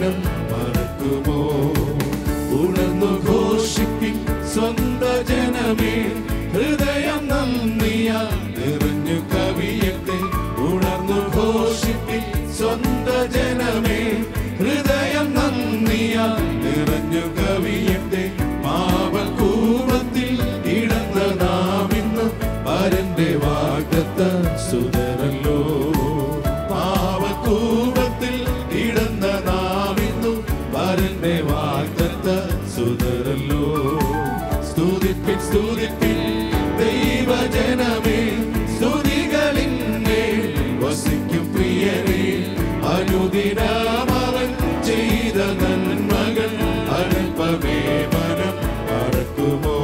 മനം മറക്കുമോ ഉണർന്നു ഘോഷിപ്പിൻ സ്വന്ത ജനമേ ഹൃദയം നന്ദിയാ നിറഞ്ഞു കവിയട്ടെ ഉണർന്നു ഘോഷിപ്പിൻ സ്വന്ത ജനമേ ഹൃദയം നന്ദിയാ നിറഞ്ഞു കവിയട്ടെ പാപക്കൂപത്തിൽ ഇടന്ന നാം ഇന്ന് പരന്റെ വാഗ്ദത്ത സുതരല്ലോ പാവക്കൂപത്തിൽ ഇടന്ന നാം ഇന്നു പരന്റെ വാഗ്ദത്ത സുതരല്ലോ സ്തുതിപ്പിൻ സ്തുതിപ്പിൻ ദൈവജനമേ സ്തുതികളിന്മേൽ വസിക്കും പ്രിയരേ അനുദിനം അവൻ ചെയ്ത നന്മകൾ അല്പമേ മനം മറക്കുമോ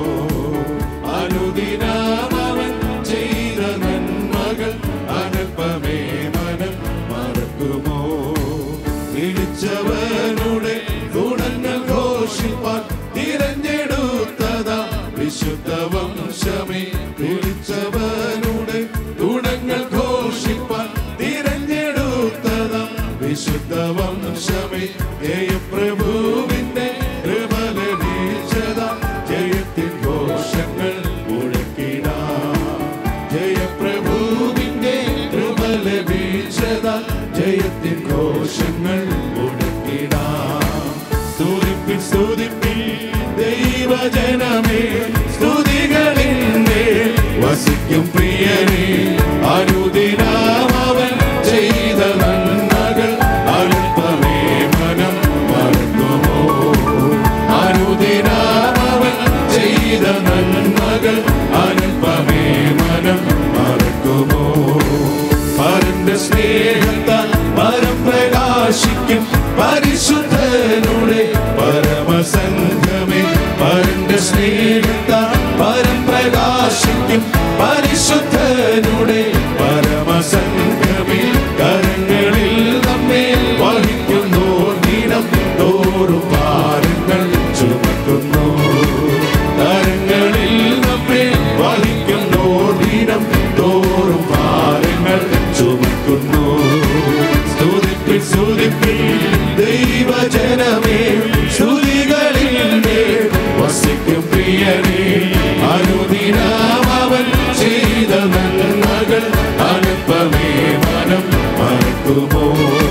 അനുദിനം അവൻ ചെയ്ത നന്മകൾ അല്പമേ മനം മറക്കുമോ വിളിച്ചവനുടെ ഗുണങ്ങൾ ഘോഷിപ്പാൻ തിരഞ്ഞെടുത്തതാ വിശുദ്ധ വംശമേ വിളിച്ചവനുടെ ഗുണങ്ങൾ ഘോഷിപ്പാൻ തിരഞ്ഞെടുത്തതാ വിശുദ്ധ വംശമേ ജയപ്രഭുവിന്റെ കൃപ ലഭിച്ചതാ ജയത്തിൻ ഘോഷങ്ങൾ മുഴക്കിടാം ജയപ്രഭുവിന്റെ കൃപ ലഭിച്ചതാ ജയത്തിൻ ഘോഷങ്ങൾ മുഴക്കിടാം സ്തുതിപ്പിൻ സ്തുതിപ്പിൻ ദൈവജനമേ സ്തുതികളിന്മേ വസിക്കും പ്രിയനേ അനുദിനം അവൻ ചെയ്ത നന്മകൾ അല്പമേ മനം മറക്കുമോ അനുദിനം അവൻ ചെയ്ത നന്മകൾ അല്പമേ മനം മറക്കുമോ പരന്റെ സ്നേഹത്താൽ പരം പ്രകാശിക്കും പരിശുദ്ധനുടെ പരമസംഘമേ പരന്റെ സ്നേഹത്താൽ പരം പ്രകാശിക്കും പരിശുദ്ധനുടെ പരമസംഘമേ കരങ്ങളിൽ നമ്മെ വഹിക്കുന്നു ദിനം തോറും ഭാരങ്ങൾ ചുമക്കുന്നു കരങ്ങളിൽ നമ്മെ വഹിക്കുന്നു ദിനം തോറും ഭാരങ്ങൾ ചുമക്കുന്നു സ്തുതിപ്പിൻ സ്തുതിപ്പിൻ ദൈവജനമേ സ്തുതികളിന്മേ വസിക്കും പ്രിയനേ അനുദിനം അവൻ ചെയ്ത നന്മകൾ അല്പമേ മനം മറക്കുമോ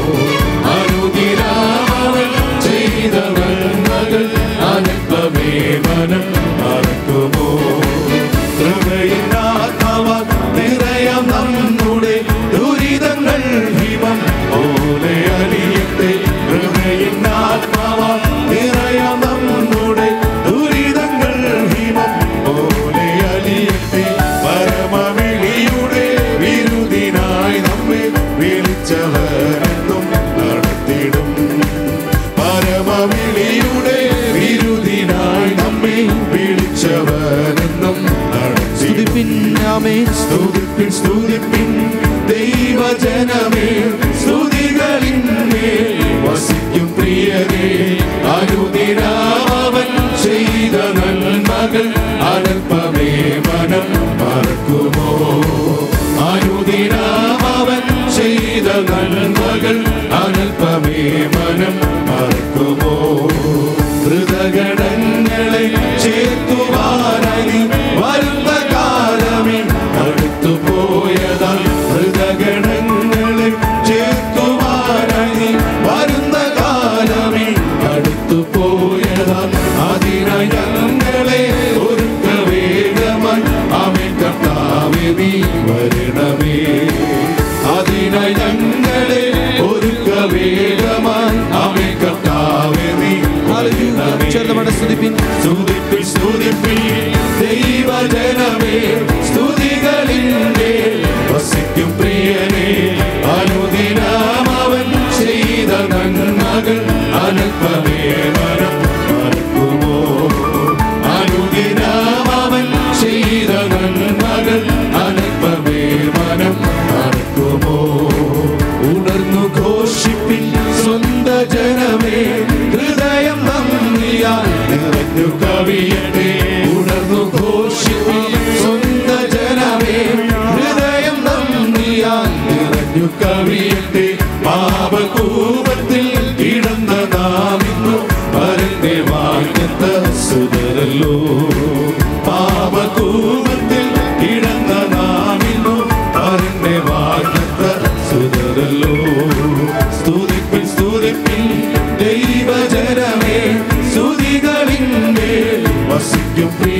അനുദിനം അവൻ ചെയ്ത നന്മകൾ അല്പമേ മനം മറക്കുമോ കൃപയിനാത്മാവ നിറയാം നമ്മുടെ ദുരിതങ്ങൾ ഹിമം പോലെ അലിയട്ടെ കൃപയിനാത്മാവ നിറയാം നമ്മുടെ ദുരിതങ്ങൾ ഹിമം പോലെ അലിയട്ടെ പരമവിളിയുടെ വിരുദിനായി നമ്മെ വിളിച്ചവരെന്നും നടത്തിടും പരമവിളിയുടെ വിരുദിനായി നമ്മെ വിളിച്ചവരെന്നും നടത്തിടും സ്തുതിപ്പിൻ ആമേൻ സ്തുതിപ്പിൻ സ്തുതിപ്പിൻ ദൈവജനമേ സ്തുതികളിന്മേ വസിക്കും പ്രിയരേ അനുദിനാവൻ ചെയ്ത നന്മകൾ അല്പമേ മനം മറക്കുമോ അനുദിനാവൻ ചെയ്ത നന്മകൾ അല്പമേ മനം മറക്കുമോ ഹൃദഗണങ്ങളെ ചേർത്തുവാനായി വരുന്ന കാലമേ അടുത്തു പോയതാ ഹൃദഗണങ്ങളെ ചേർത്തുവാനായി വരുന്ന കാലമേ അടുത്തു പോയതാ അതിനായി ഞങ്ങളെ ഒരുക്ക വേഗമായി ആമേ കർത്താവേ നീ വരണമേ അതിനായി ഞങ്ങളെ ഒരുക്ക വേഗമായി ആമേ കർത്താവേ നീ വരണമേ ചേർന്നപാടെ സ്തുതിപ്പിൻ സ്തുതിപ്പിൻ സ്തുതിപ്പിൻ ദൈവജനമേ സ്തുതികളിന്മേ വസിക്കും പ്രിയനേ അനുദിനം അവൻ ചെയ്ത നന്മകൾ അല്പമേ മനം മറക്കുമോ അനുദിനം അവൻ ചെയ്ത നന്മകൾ അല്പമേ മനം മറക്കുമോ ഉണർന്നു ഘോഷിപ്പിൻ സ്വന്ത ജനമേ ഹൃദയം നന്ദിയാൽ നിറഞ്ഞു കവിയട്ടെ ഉണർന്നു ഘോഷിപ്പിൻ സ്വന്ത ജനമേ ഹൃദയം നന്ദിയാൽ നിറഞ്ഞു കവിയട്ടെ പാപകൂപത്തിൽ കിടന്ന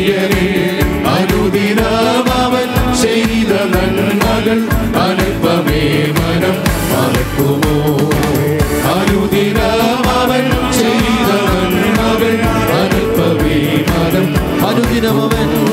പ്രിയരേ അനുദിനം അവൻ ചെയ്ത നന്മകൾ അല്പമേ മനം മറക്കുമോ അനുദിനം അവൻ ചെയ്ത നന്മകൾ അല്പമേ മനം അനുദിനം അവൻ